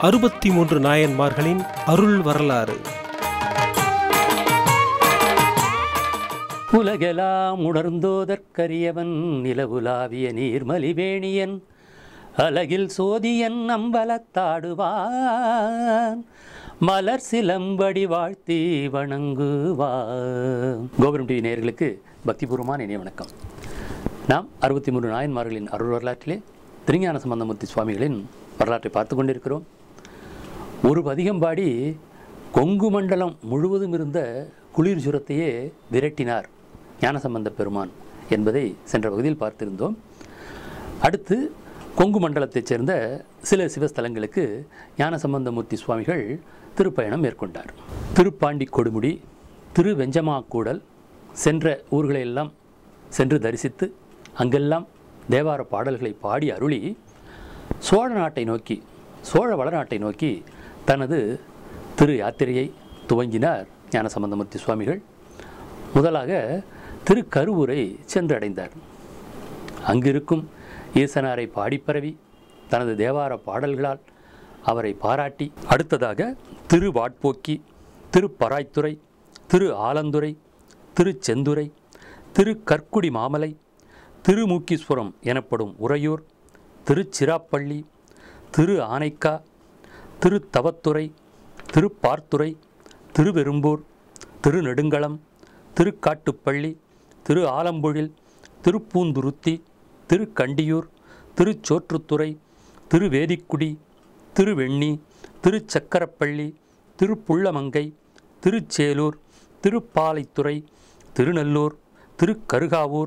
அறுபத்தி மூன்று நாயன்மார்களின் அருள் வரலாறு உலகெலாம் உணர்ந்தோதற்கரியவன் நிலவுலாவிய நீர்மலிவேணியன் அலகில் சோதியன் அம்பலத்தாடுவான் மலர் சிலம்படி வாழ்த்தி வணங்குவான் கோபுரம் டிவி நேயர்களுக்கு பக்திபூர்வமான இணைய வணக்கம் நாம் அறுபத்தி மூன்று நாயன்மார்களின் அருள் வரலாற்றிலே திருஞான சம்பந்தமூர்த்தி சுவாமிகளின் வரலாற்றை பார்த்து கொண்டிருக்கிறோம் ஒரு பதிகம் பாடி கொங்கு மண்டலம் முழுவதும் இருந்த குளிர் சுரத்தையே விரட்டினார் ஞானசம்பந்த பெருமான் என்பதை சென்ற பகுதியில் பார்த்திருந்தோம் அடுத்து கொங்கு மண்டலத்தைச் சேர்ந்த சில சிவஸ்தலங்களுக்கு ஞானசம்பந்தமூர்த்தி சுவாமிகள் திருப்பயணம் மேற்கொண்டார் திருப்பாண்டி கொடுமுடி திரு வெஞ்சமாக்கூடல் சென்ற ஊர்களையெல்லாம் சென்று தரிசித்து அங்கெல்லாம் தேவார பாடல்களை பாடி அருளி சோழ நாட்டை நோக்கி சோழ வளநாட்டை நோக்கி தனது திரு யாத்திரையை துவங்கினார் ஞானசம்பந்தமூர்த்தி சுவாமிகள் முதலாக திருக்கருவூரை சென்றடைந்தார் அங்கிருக்கும் ஈசனாரை பாடிப்பரவி தனது தேவார பாடல்களால் அவரை பாராட்டி அடுத்ததாக திரு வாட்போக்கி திரு பராய்த்துறை திரு ஆலந்துறை திரு செந்துறை திரு கற்குடி மாமலை திருமூக்கீஸ்வரம் எனப்படும் உறையூர் திருச்சிராப்பள்ளி திரு ஆனைக்கா திரு தவத்துறை திருப்பார்த்துறை திருவெரும்பூர் திருநெடுங்களம் திருக்காட்டுப்பள்ளி திரு ஆலம்பொழில் திருப்பூந்துருத்தி திருக்கண்டியூர் திருச்சோற்றுத்துறை திருவேதிக்குடி திருவெண்ணி திருச்சக்கரப்பள்ளி திருப்புள்ளமங்கை திருச்சேலூர் திருப்பாலைத்துறை திருநல்லூர் திருக்கருகாவூர்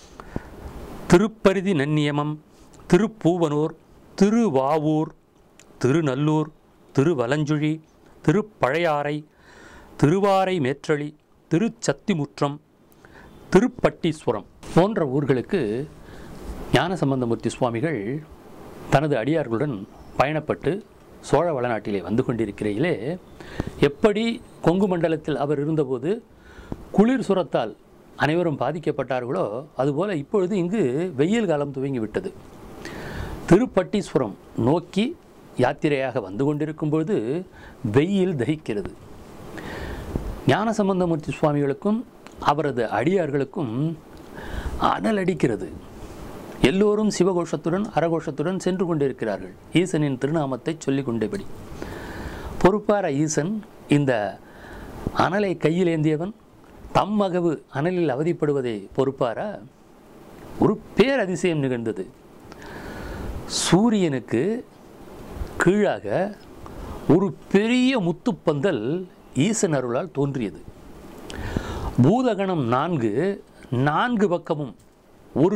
திருப்பரிதி நன்னியமம் திருப்பூவனூர் திருவாவூர் திருநல்லூர் திருவலஞ்சுழி திருப்பழையாறை திருவாரை மேற்றளி திருச்சத்திமுற்றம் திருப்பட்டீஸ்வரம் போன்ற ஊர்களுக்கு ஞானசம்பந்தமூர்த்தி சுவாமிகள் தனது அடியார்களுடன் பயணப்பட்டு சோழ வளநாட்டிலே வந்து கொண்டிருக்கிறையிலே எப்படி கொங்கு மண்டலத்தில் அவர் இருந்தபோது குளிர் சுரத்தால் அனைவரும் பாதிக்கப்பட்டார்களோ அதுபோல இப்பொழுது இங்கு வெயில் காலம் துவங்கிவிட்டது திருப்பட்டீஸ்வரம் நோக்கி யாத்திரையாக வந்து கொண்டிருக்கும் பொழுது வெயில் தகிக்கிறது ஞானசம்பந்தமூர்த்தி சுவாமிகளுக்கும் அவரது அடியார்களுக்கும் அனல் அடிக்கிறது எல்லோரும் சிவகோஷத்துடன் அரகோஷத்துடன் சென்று கொண்டிருக்கிறார்கள் ஈசனின் திருநாமத்தை சொல்லிக் கொண்டபடி பொறுப்பார ஈசன் இந்த அனலை கையில் ஏந்தியவன் தம் மகவு அனலில் அவதிப்படுவதை பொறுப்பாரா ஒரு பேரதிசயம் நிகழ்ந்தது சூரியனுக்கு கீழாக ஒரு பெரிய முத்துப்பந்தல் ஈசன் அருளால் தோன்றியது பூதகணம் நான்கு நான்கு பக்கமும் ஒரு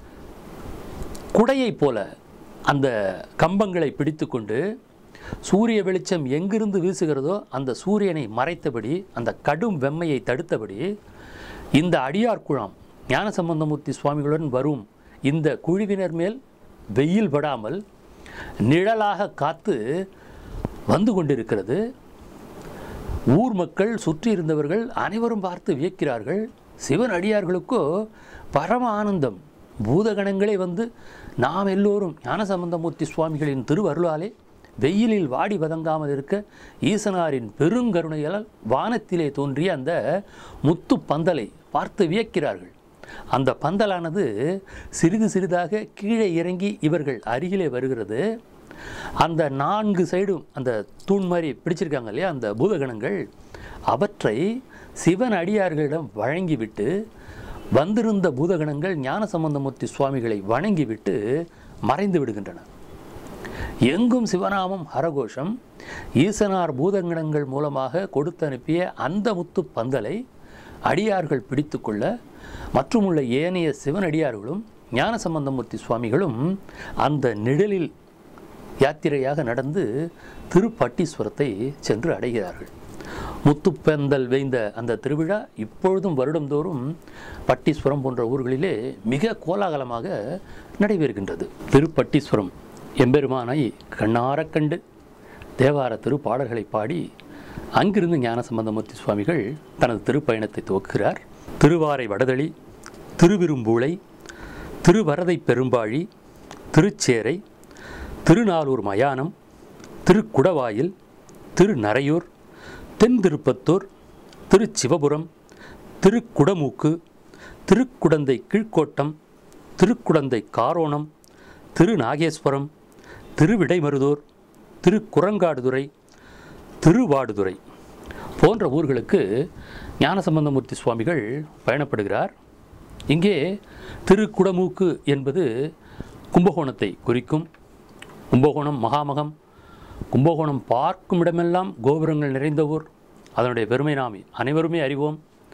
குடையைப் போல அந்த கம்பங்களை பிடித்துக்கொண்டு சூரிய வெளிச்சம் எங்கிருந்து வீசுகிறதோ அந்த சூரியனை மறைத்தபடி அந்த கடும் வெம்மையை தடுத்தபடி இந்த அடியார் குழாம் ஞானசம்பந்தமூர்த்தி சுவாமிகளுடன் வரும் இந்த குழுவினர் மேல் வெயில் படாமல் நிழலாக காத்து வந்து கொண்டிருக்கிறது ஊர் மக்கள் சுற்றி இருந்தவர்கள் அனைவரும் பார்த்து வியக்கிறார்கள் சிவன் அடியார்களுக்கோ பரம ஆனந்தம் பூதகணங்களே வந்து நாம் எல்லோரும் ஞானசம்பந்தமூர்த்தி சுவாமிகளின் திருவருளாலே வெயிலில் வாடி வதங்காமல் இருக்க ஈசனாரின் பெருங்கருணையால் வானத்திலே தோன்றிய அந்த முத்து பந்தலை பார்த்து வியக்கிறார்கள் அந்த பந்தலானது சிறிது சிறிதாக கீழே இறங்கி இவர்கள் அருகிலே வருகிறது அந்த நான்கு சைடும் அந்த தூண் மாதிரி பிடிச்சிருக்காங்க இல்லையா அந்த பூதகணங்கள் அவற்றை சிவன் அடியார்களிடம் வழங்கிவிட்டு வந்திருந்த பூதகணங்கள் ஞானசம்பந்தமூர்த்தி சுவாமிகளை வணங்கிவிட்டு மறைந்து விடுகின்றன எங்கும் சிவநாமம் ஹரகோஷம் ஈசனார் பூதகணங்கள் மூலமாக கொடுத்து அனுப்பிய அந்த முத்து பந்தலை அடியார்கள் பிடித்துக்கொள்ள மற்றுமுள்ள ஏனைய சிவனடியார்களும் ஞானசம்பந்தமூர்த்தி சுவாமிகளும் அந்த நிழலில் யாத்திரையாக நடந்து திருப்பட்டீஸ்வரத்தை சென்று அடைகிறார்கள் முத்துப்பந்தல் வேய்ந்த அந்த திருவிழா இப்பொழுதும் வருடந்தோறும் பட்டீஸ்வரம் போன்ற ஊர்களிலே மிக கோலாகலமாக நடைபெறுகின்றது திருப்பட்டீஸ்வரம் எம்பெருமானை கண்ணாரக் கண்டு தேவார திருப்பாடல்களை பாடி அங்கிருந்து ஞானசம்பந்தமூர்த்தி சுவாமிகள் தனது திருப்பயணத்தை துவக்குகிறார் திருவாரை வடதளி திருவிரும்பூளை திருவரதை பெரும்பாழி திருச்சேரை திருநாளூர் மயானம் திருக்குடவாயில் திருநரையூர் தென் திருப்பத்தூர் திருச்சிவபுரம் திருக்குடமூக்கு திருக்குடந்தை கீழ்க்கோட்டம் திருக்குடந்தை காரோணம் திருநாகேஸ்வரம் திருவிடைமருதூர் திருக்குரங்காடுதுறை திருவாடுதுறை போன்ற ஊர்களுக்கு ஞானசம்பந்தமூர்த்தி சுவாமிகள் பயணப்படுகிறார் இங்கே திருக்குடமூக்கு என்பது கும்பகோணத்தை குறிக்கும் கும்பகோணம் மகாமகம் கும்பகோணம் பார்க்கும் இடமெல்லாம் கோபுரங்கள் நிறைந்த ஊர் அதனுடைய பெருமை நாமி அனைவருமே அறிவோம்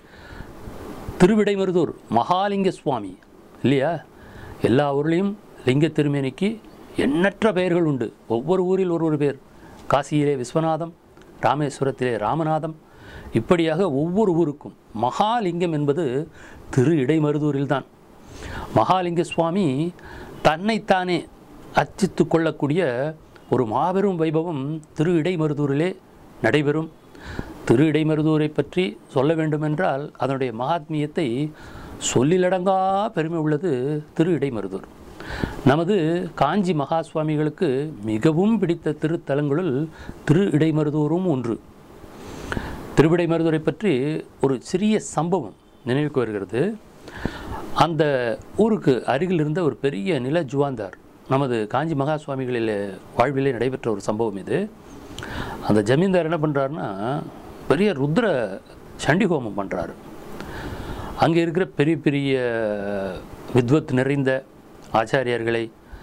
திருவிடைமருதூர் மகாலிங்க சுவாமி இல்லையா எல்லா ஊர்லேயும் லிங்க திருமேனிக்கு எண்ணற்ற பெயர்கள் உண்டு ஒவ்வொரு ஊரில் ஒரு ஒரு பேர் காசியிலே விஸ்வநாதம் ராமேஸ்வரத்திலே ராமநாதம் இப்படியாக ஒவ்வொரு ஊருக்கும் மகாலிங்கம் என்பது திரு இடைமருதூரில்தான் மகாலிங்க சுவாமி தன்னைத்தானே அர்ச்சித்து கொள்ளக்கூடிய ஒரு மாபெரும் வைபவம் திரு இடைமருதூரிலே நடைபெறும் திரு இடைமருதூரை பற்றி சொல்ல வேண்டுமென்றால் அதனுடைய மகாத்மியத்தை சொல்லிலடங்கா பெருமை உள்ளது திரு இடைமருதூர் நமது காஞ்சி மகா சுவாமிகளுக்கு மிகவும் பிடித்த திருத்தலங்களுள் திரு இடைமருதூரும் ஒன்று திருவிடைமருதூரை பற்றி ஒரு சிறிய சம்பவம் நினைவுக்கு வருகிறது அந்த ஊருக்கு அருகில் இருந்த ஒரு பெரிய நில ஜுவாந்தார் நமது காஞ்சி மகா சுவாமிகளில் வாழ்விலே நடைபெற்ற ஒரு சம்பவம் இது அந்த ஜமீன்தார் என்ன பண்ணுறாருன்னா பெரிய ருத்ர சண்டி ஹோமம் பண்ணுறாரு அங்கே இருக்கிற பெரிய பெரிய வித்வத் நிறைந்த ஆச்சாரியர்களை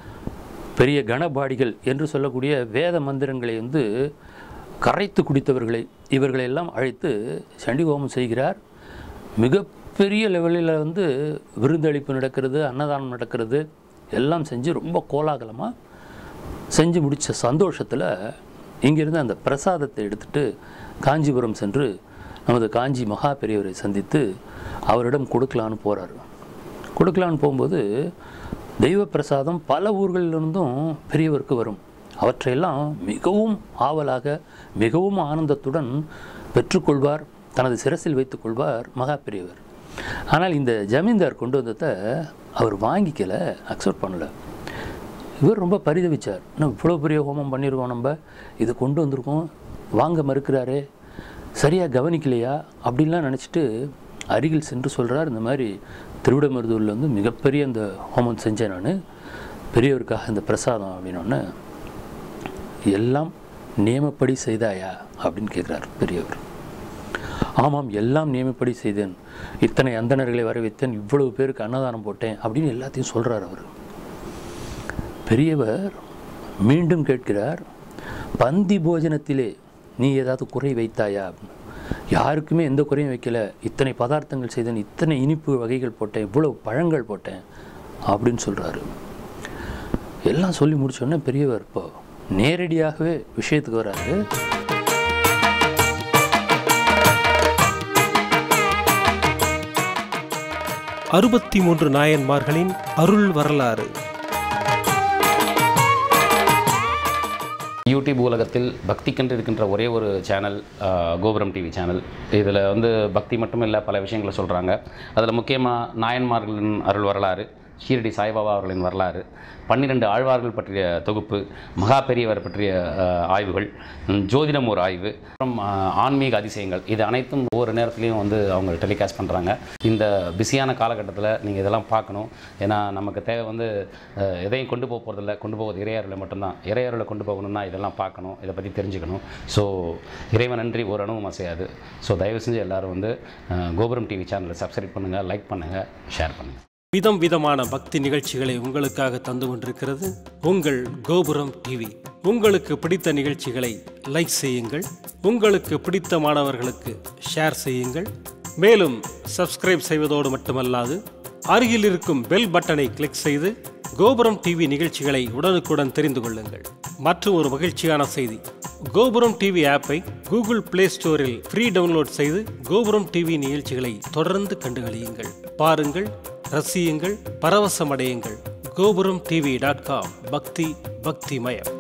பெரிய கணபாடிகள் என்று சொல்லக்கூடிய வேத மந்திரங்களை வந்து கரைத்து குடித்தவர்களை இவர்களை எல்லாம் அழைத்து சண்டி ஹோமம் செய்கிறார் மிகப்பெரிய லெவலில் வந்து விருந்தளிப்பு நடக்கிறது அன்னதானம் நடக்கிறது எல்லாம் செஞ்சு ரொம்ப கோலாகலமாக செஞ்சு முடித்த சந்தோஷத்தில் இங்கிருந்து அந்த பிரசாதத்தை எடுத்துட்டு காஞ்சிபுரம் சென்று நமது காஞ்சி மகா பெரியவரை சந்தித்து அவரிடம் கொடுக்கலான்னு போகிறார் கொடுக்கலான்னு போகும்போது தெய்வ பிரசாதம் பல ஊர்களிலிருந்தும் பெரியவருக்கு வரும் அவற்றையெல்லாம் மிகவும் ஆவலாக மிகவும் ஆனந்தத்துடன் பெற்றுக்கொள்வார் தனது சிரசில் வைத்துக் கொள்வார் மகா பெரியவர் ஆனால் இந்த ஜமீன்தார் கொண்டு வந்ததை அவர் வாங்கிக்கல அக்செப்ட் பண்ணல இவர் ரொம்ப பரிதவிச்சார் இன்னும் இவ்வளோ பெரிய ஹோமம் பண்ணியிருக்கோம் நம்ம இது கொண்டு வந்திருக்கோம் வாங்க மறுக்கிறாரே சரியாக கவனிக்கலையா அப்படின்லாம் நினச்சிட்டு அருகில் சென்று சொல்கிறார் இந்த மாதிரி திருவிடமருதூரில் வந்து மிகப்பெரிய அந்த ஹோமம் செஞ்சேன் நான் பெரியவருக்காக இந்த பிரசாதம் அப்படின்னோடனே எல்லாம் நியமப்படி செய்தாயா அப்படின்னு கேட்குறார் பெரியவர் ஆமாம் எல்லாம் நியமப்படி செய்தேன் இத்தனை அந்தணர்களை வர வைத்தேன் இவ்வளவு பேருக்கு அன்னதானம் போட்டேன் அப்படின்னு எல்லாத்தையும் சொல்கிறார் அவர் பெரியவர் மீண்டும் கேட்கிறார் பந்தி போஜனத்திலே நீ ஏதாவது குறை வைத்தாயா யாருக்குமே எந்த குறையும் வைக்கல இத்தனை பதார்த்தங்கள் செய்தேன் இத்தனை இனிப்பு வகைகள் போட்டேன் இவ்வளவு பழங்கள் போட்டேன் அப்படின்னு சொல்கிறாரு எல்லாம் சொல்லி முடிச்சோடனே பெரியவர் இப்போ நேரடியாகவே விஷயத்துக்கு வராரு அறுபத்தி மூன்று நாயன்மார்களின் அருள் வரலாறு யூடியூப் உலகத்தில் பக்திக்கென்று இருக்கின்ற ஒரே ஒரு சேனல் அஹ், கோபுரம் டிவி சேனல் இதில் வந்து பக்தி மட்டும் இல்லை பல விஷயங்களை சொல்கிறாங்க அதில் முக்கியமாக நாயன்மார்களின் அருள் வரலாறு ஷீரடி சாய்பாபா அவர்களின் வரலாறு பன்னிரெண்டு ஆழ்வார்கள் பற்றிய தொகுப்பு மகா பெரியவர் பற்றிய அஹ், ஆய்வுகள் ம், ஜோதிடம் ஒரு ஆய்வு அப்புறம் அஹ், ஆன்மீக அதிசயங்கள் இது அனைத்தும் ஒவ்வொரு நேரத்துலையும் வந்து அவங்க டெலிகாஸ்ட் பண்ணுறாங்க இந்த பிஸியான காலகட்டத்தில் நீங்கள் இதெல்லாம் பார்க்கணும் ஏன்னா நமக்கு தேவை வந்து அஹ், எதையும் கொண்டு போக போகிறதில்ல கொண்டு போவது இறையர்களை மட்டும்தான் இறையர்களை கொண்டு போகணும்னா இதெல்லாம் பார்க்கணும் இதை பற்றி தெரிஞ்சுக்கணும் ஸோ இறைவன் நன்றி ஒரு அணுவும் அசையாது ஸோ தயவு செஞ்சு எல்லாரும் வந்து அஹ், கோபுரம் டிவி சேனலை சப்ஸ்கிரைப் பண்ணுங்கள் லைக் பண்ணுங்கள் ஷேர் பண்ணுங்கள் விதம் விதமான பக்தி நிகழ்ச்சிகளை உங்களுக்காக தந்து கொண்டிருக்கிறது உங்கள் கோபுரம் டிவி உங்களுக்கு பிடித்த நிகழ்ச்சிகளை லைக் செய்யுங்கள் உங்களுக்கு பிடித்த மாணவர்களுக்கு ஷேர் செய்யுங்கள் மேலும் சப்ஸ்கிரைப் செய்வதோடு மட்டுமல்லாது அருகில் இருக்கும் பெல் பட்டனை கிளிக் செய்து கோபுரம் டிவி நிகழ்ச்சிகளை உடனுக்குடன் தெரிந்து கொள்ளுங்கள் மற்றும் ஒரு மகிழ்ச்சியான செய்தி கோபுரம் டிவி ஆப்பை கூகுள் பிளே ஸ்டோரில் ஃப்ரீ டவுன்லோட் செய்து கோபுரம் டிவி நிகழ்ச்சிகளை தொடர்ந்து கண்டுகளியுங்கள் பாருங்கள் ரசியுங்கள் பரவசமடையுங்கள் கோபுரம் டிவி டாட் காம் பக்தி பக்திமயம்